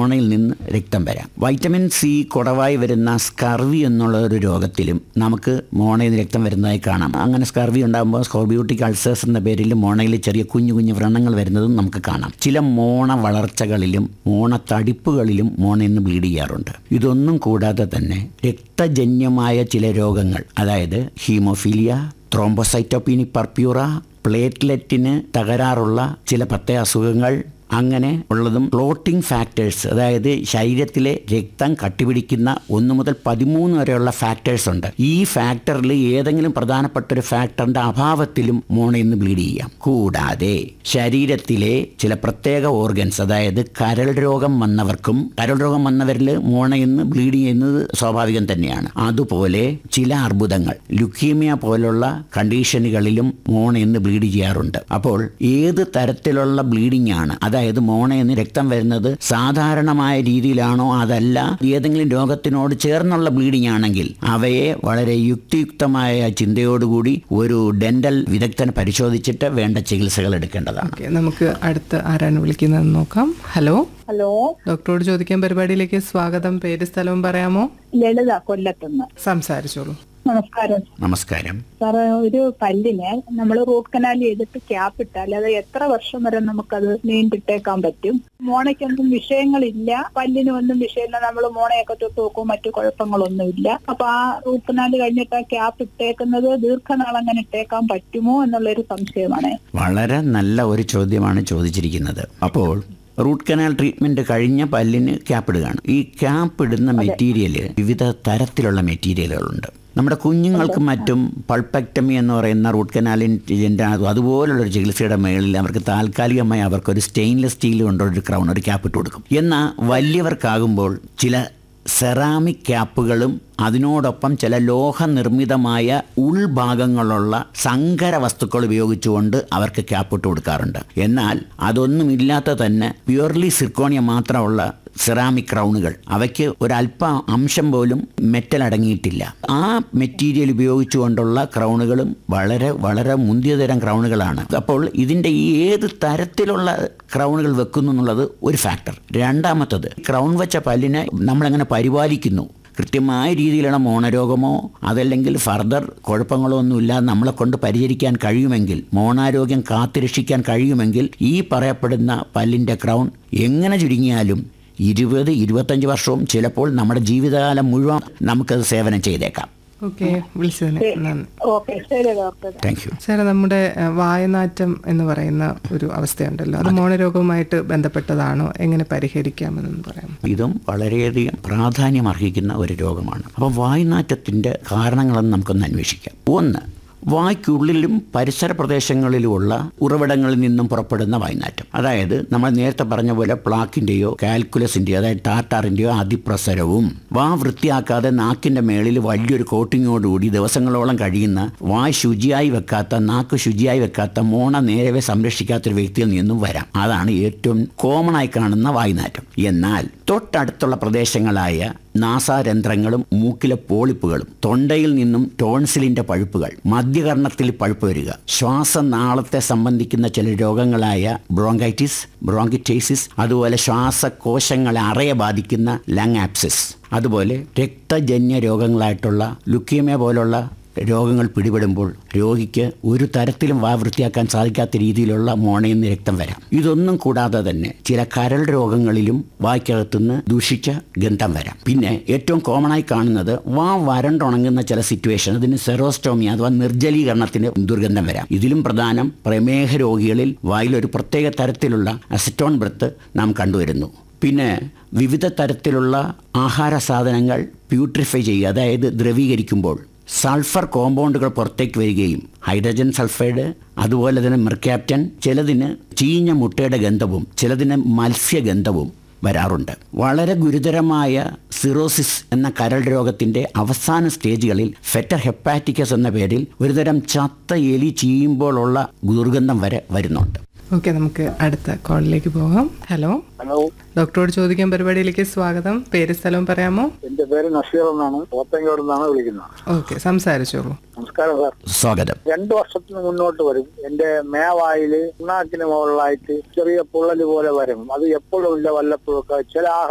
മോണയിൽ നിന്ന് രക്തം വരാം വൈറ്റമിൻ സി കുറവായി വരുന്ന സ്കർവി എന്നുള്ള ഒരു രോഗത്തിലും നമുക്ക് മോണയിൽ നിന്ന് രക്തം വരുന്നതായി കാണാം അങ്ങനെ സ്കർവി ഉണ്ടാകുമ്പോൾ സ്കോർബ്യൂട്ടിക് അൾസേഴ്സ് എന്ന പേരിൽ മോണയിൽ ചെറിയ കുഞ്ഞു കുഞ്ഞു വ്രണങ്ങൾ വരുന്നതും നമുക്ക് കാണാം ചില മോണ വളർച്ചകളിലും മോണ തടിപ്പുകളിലും മോണയിൽ നിന്ന് ബ്ലീഡ് ചെയ്യാറുണ്ട് ഇതൊന്നും കൂടാതെ തന്നെ രക്തജന്യമായ ചില രോഗങ്ങൾ അതായത് ഹീമോഫീലിയ ത്രോംബോസൈറ്റോപീനി പർപ്യൂറ പ്ലേറ്റ്ലെറ്റിന് തകരാറുള്ള ചില പ്രത്യേക അസുഖങ്ങൾ അങ്ങനെ ഉള്ളതും ക്ലോട്ടിംഗ് ഫാക്ടേഴ്സ് അതായത് ശരീരത്തിലെ രക്തം കട്ടിപിടിക്കുന്ന ഒന്ന് മുതൽ പതിമൂന്ന് വരെയുള്ള ഫാക്ടേഴ്സ് ഉണ്ട് ഈ ഫാക്ടറിൽ ഏതെങ്കിലും പ്രധാനപ്പെട്ട ഒരു ഫാക്ടറിന്റെ അഭാവത്തിലും മോണയിൽ നിന്ന് ബ്ലീഡ് ചെയ്യാം കൂടാതെ ശരീരത്തിലെ ചില പ്രത്യേക ഓർഗൻസ് അതായത് കരൾ രോഗം വന്നവർക്കും കരൾ രോഗം വന്നവരിൽ മോണയിൽ നിന്ന് ബ്ലീഡ് ചെയ്യുന്നത് സ്വാഭാവികം തന്നെയാണ് അതുപോലെ ചില അർബുദങ്ങൾ ലുക്കീമിയ പോലുള്ള കണ്ടീഷനുകളിലും മോണയിൽ നിന്ന് ബ്ലീഡ് ചെയ്യാറുണ്ട് അപ്പോൾ ഏത് തരത്തിലുള്ള ബ്ലീഡിംഗ് ആണ് അതായത് മോണയിൽ നിന്ന് രക്തം വരുന്നത് സാധാരണമായ രീതിയിലാണോ അതല്ല ഏതെങ്കിലും രോഗത്തിനോട് ചേർന്നുള്ള ബ്ലീഡിംഗ് ആണെങ്കിൽ അവയെ വളരെ യുക്തിയുക്തമായ ചിന്തയോടുകൂടി ഒരു ഡെന്റൽ വിദഗ്ധനെ പരിശോധിച്ചിട്ട് വേണ്ട ചികിത്സകൾ എടുക്കേണ്ടതാണ് ഓക്കെ നമുക്ക് അടുത്ത് ആരാണ് വിളിക്കുന്നതെന്ന് നോക്കാം ഹലോ ഹലോ ഡോക്ടറോട് ചോദിക്കാൻ പരിപാടിയിലേക്ക് സ്വാഗതം പേര് സ്ഥലവും പറയാമോ ലളിത കൊല്ലത്തുനിന്ന് സംസാരിച്ചോളൂ നമസ്കാരം നമസ്കാരം സാറ് ഒരു പല്ലിന് നമ്മൾ റൂട്ട് കനാൽ ചെയ്തിട്ട് ക്യാപ്പ് ഇട്ടാൽ അത് എത്ര വർഷം വരെ നമുക്കത് നീണ്ടിട്ടേക്കാൻ പറ്റും മോണയ്ക്കൊന്നും വിഷയങ്ങളില്ല പല്ലിനും ഒന്നും വിഷയമില്ല നമ്മൾ മോണയൊക്കെ തൊട്ട് നോക്കും മറ്റു കുഴപ്പങ്ങളൊന്നുമില്ല അപ്പൊ ആ റൂട്ട് കനാൽ കഴിഞ്ഞിട്ട് ആ ക്യാപ്പ് ഇട്ടേക്കുന്നത് ദീർഘനാൾ അങ്ങനെ ഇട്ടേക്കാൻ പറ്റുമോ എന്നുള്ളൊരു സംശയമാണ് വളരെ നല്ല ഒരു ചോദ്യമാണ് ചോദിച്ചിരിക്കുന്നത് അപ്പോൾ റൂട്ട് കനാൽ ട്രീറ്റ്മെന്റ് കഴിഞ്ഞ പല്ലിന് ക്യാപ്പ് ഇടുകയാണ് ഈ ക്യാപ്പ് ഇടുന്ന മെറ്റീരിയൽ വിവിധ തരത്തിലുള്ള മെറ്റീരിയലുകളുണ്ട് നമ്മുടെ കുഞ്ഞുങ്ങൾക്കും മറ്റും പൾപ്പക്ടമി എന്ന് പറയുന്ന റൂട്ട് കനാലിൻ്റെ അതുപോലുള്ള ഒരു ചികിത്സയുടെ മേളിൽ അവർക്ക് താൽക്കാലികമായി അവർക്കൊരു സ്റ്റെയിൻലെസ് സ്റ്റീൽ കൊണ്ടൊരു ഒരു ക്രൗൺ ഒരു ക്യാപ്പ് ഇട്ട് കൊടുക്കും എന്നാൽ വലിയവർക്കാകുമ്പോൾ ചില സെറാമിക് ക്യാപ്പുകളും അതിനോടൊപ്പം ചില ലോഹനിർമ്മിതമായ ഉൾഭാഗങ്ങളുള്ള സങ്കര വസ്തുക്കൾ ഉപയോഗിച്ചുകൊണ്ട് അവർക്ക് ക്യാപ്പിട്ട് കൊടുക്കാറുണ്ട് എന്നാൽ അതൊന്നുമില്ലാത്ത തന്നെ പ്യുവർലി സിർക്കോണിയ മാത്രമുള്ള സെറാമിക് ക്രൗണുകൾ അവയ്ക്ക് ഒരല്പ അംശം പോലും മെറ്റൽ അടങ്ങിയിട്ടില്ല ആ മെറ്റീരിയൽ ഉപയോഗിച്ചുകൊണ്ടുള്ള ക്രൗണുകളും വളരെ വളരെ മുന്തിയ തരം ക്രൗണുകളാണ് അപ്പോൾ ഇതിൻ്റെ ഈ ഏത് തരത്തിലുള്ള ക്രൗണുകൾ വെക്കുന്നു എന്നുള്ളത് ഒരു ഫാക്ടർ രണ്ടാമത്തത് ക്രൗൺ വെച്ച പല്ലിനെ നമ്മളെങ്ങനെ പരിപാലിക്കുന്നു കൃത്യമായ രീതിയിലുള്ള മോണരോഗമോ അതല്ലെങ്കിൽ ഫർദർ കുഴപ്പങ്ങളോ ഒന്നുമില്ലാതെ നമ്മളെ കൊണ്ട് പരിചരിക്കാൻ കഴിയുമെങ്കിൽ മോണാരോഗ്യം കാത്തുരക്ഷിക്കാൻ കഴിയുമെങ്കിൽ ഈ പറയപ്പെടുന്ന പല്ലിൻ്റെ ക്രൗൺ എങ്ങനെ ചുരുങ്ങിയാലും ഇരുപത് ഇരുപത്തഞ്ച് വർഷവും ചിലപ്പോൾ നമ്മുടെ ജീവിതകാലം മുഴുവൻ നമുക്കത് സേവനം ചെയ്തേക്കാം ഓക്കെ വിളിച്ചതിന് നന്ദി ഓക്കെ ശരി ഡോക്ടർ താങ്ക് യു സാറേ നമ്മുടെ ഏഹ്, വായനാറ്റം എന്ന് പറയുന്ന ഒരു അവസ്ഥയുണ്ടല്ലോ അത് മോണരോഗവുമായിട്ട് ബന്ധപ്പെട്ടതാണോ എങ്ങനെ പരിഹരിക്കാമെന്നൊന്ന് പറയാം ഇതും വളരെയധികം പ്രാധാന്യം അർഹിക്കുന്ന ഒരു രോഗമാണ് അപ്പോൾ വായുനാറ്റത്തിൻ്റെ കാരണങ്ങളെന്ന് നമുക്കൊന്ന് അന്വേഷിക്കാം ഒന്ന് വായ്ക്കുള്ളിലും പരിസര പ്രദേശങ്ങളിലുമുള്ള ഉറവിടങ്ങളിൽ നിന്നും പുറപ്പെടുന്ന വായുനാറ്റം അതായത് നമ്മൾ നേരത്തെ പറഞ്ഞ പോലെ പ്ലാക്കിൻ്റെയോ കാൽക്കുലസിൻ്റെയോ അതായത് ടാറ്റാറിൻ്റെയോ അതിപ്രസരവും വാ വൃത്തിയാക്കാതെ നാക്കിൻ്റെ മേളിൽ വലിയൊരു കോട്ടിങ്ങോടുകൂടി ദിവസങ്ങളോളം കഴിയുന്ന വായ് ശുചിയായി വെക്കാത്ത നാക്ക് ശുചിയായി വെക്കാത്ത മോണ നേരവെ സംരക്ഷിക്കാത്തൊരു വ്യക്തിയിൽ നിന്നും വരാം അതാണ് ഏറ്റവും കോമൺ ആയി കാണുന്ന വായുനാറ്റം എന്നാൽ തൊട്ടടുത്തുള്ള പ്രദേശങ്ങളായ നാസാരന്ധ്രങ്ങളും മൂക്കിലെ പോളിപ്പുകളും തൊണ്ടയിൽ നിന്നും ടോൺസിലിന്റെ പഴുപ്പുകൾ മധ്യകർണത്തിൽ പഴുപ്പ് വരിക ശ്വാസനാളത്തെ സംബന്ധിക്കുന്ന ചില രോഗങ്ങളായ ബ്രോങ്കൈറ്റിസ് ബ്രോങ്കിറ്റൈസിസ് അതുപോലെ ശ്വാസകോശങ്ങളെ അറയെ ബാധിക്കുന്ന ലങ് ആപ്സിസ് അതുപോലെ രക്തജന്യ രോഗങ്ങളായിട്ടുള്ള ലുക്കീമിയ പോലുള്ള രോഗങ്ങൾ പിടിപെടുമ്പോൾ രോഗിക്ക് ഒരു തരത്തിലും വാ വൃത്തിയാക്കാൻ സാധിക്കാത്ത രീതിയിലുള്ള മോണയിൽ നിന്ന് രക്തം വരാം ഇതൊന്നും കൂടാതെ തന്നെ ചില കരൾ രോഗങ്ങളിലും വായ്ക്കകത്തുനിന്ന് ദൂഷിച്ച ഗന്ധം വരാം പിന്നെ ഏറ്റവും കോമൺ ആയി കാണുന്നത് വാ വരണ്ടുണങ്ങുന്ന ചില സിറ്റുവേഷൻ അതിന് സെറോസ്റ്റോമി അഥവാ നിർജ്ജലീകരണത്തിന് ദുർഗന്ധം വരാം ഇതിലും പ്രധാനം പ്രമേഹ രോഗികളിൽ വായിൽ ഒരു പ്രത്യേക തരത്തിലുള്ള അസിറ്റോൺ ബ്രത്ത് നാം കണ്ടുവരുന്നു പിന്നെ വിവിധ തരത്തിലുള്ള ആഹാര സാധനങ്ങൾ പ്യൂട്രിഫൈ ചെയ്യുക അതായത് ദ്രവീകരിക്കുമ്പോൾ സൾഫർ കോമ്പൗണ്ടുകൾ പുറത്തേക്ക് വരികയും ഹൈഡ്രജൻ സൾഫൈഡ് അതുപോലെ തന്നെ മെർക്യാപ്റ്റൻ ചിലതിന് ചീഞ്ഞ മുട്ടയുടെ ഗന്ധവും ചിലതിന് മത്സ്യഗന്ധവും വരാറുണ്ട് വളരെ ഗുരുതരമായ സിറോസിസ് എന്ന കരൾ രോഗത്തിൻ്റെ അവസാന സ്റ്റേജുകളിൽ ഫെറ്റർ ഹെപ്പാറ്റിക്കസ് എന്ന പേരിൽ ഒരുതരം ചത്ത എലി ചീയുമ്പോഴുള്ള ദുർഗന്ധം വരെ വരുന്നുണ്ട് ഓക്കെ നമുക്ക് അടുത്ത കോളിലേക്ക് പോകാം ഹലോ ഹലോ ഡോക്ടറോട് ചോദിക്കാൻ പരിപാടിയിലേക്ക് സ്വാഗതം പേര് സ്ഥലവും പറയാമോ എന്റെ പേര് നസീർ എന്നാണ് പോത്തങ്കോട് നിന്നാണ് വിളിക്കുന്നത് ഓക്കെ സംസാരിച്ചോളൂ നമസ്കാരം സാർ സ്വാഗതം രണ്ടു വർഷത്തിന് മുന്നോട്ട് വരും എന്റെ മേവായില് ഉണ്ണാക്കിന് മുകളിലായിട്ട് ചെറിയ പൊള്ളല് പോലെ വരും അത് എപ്പോഴും ഇല്ല വല്ലപ്പോഴൊക്കെ ചില ആഹാര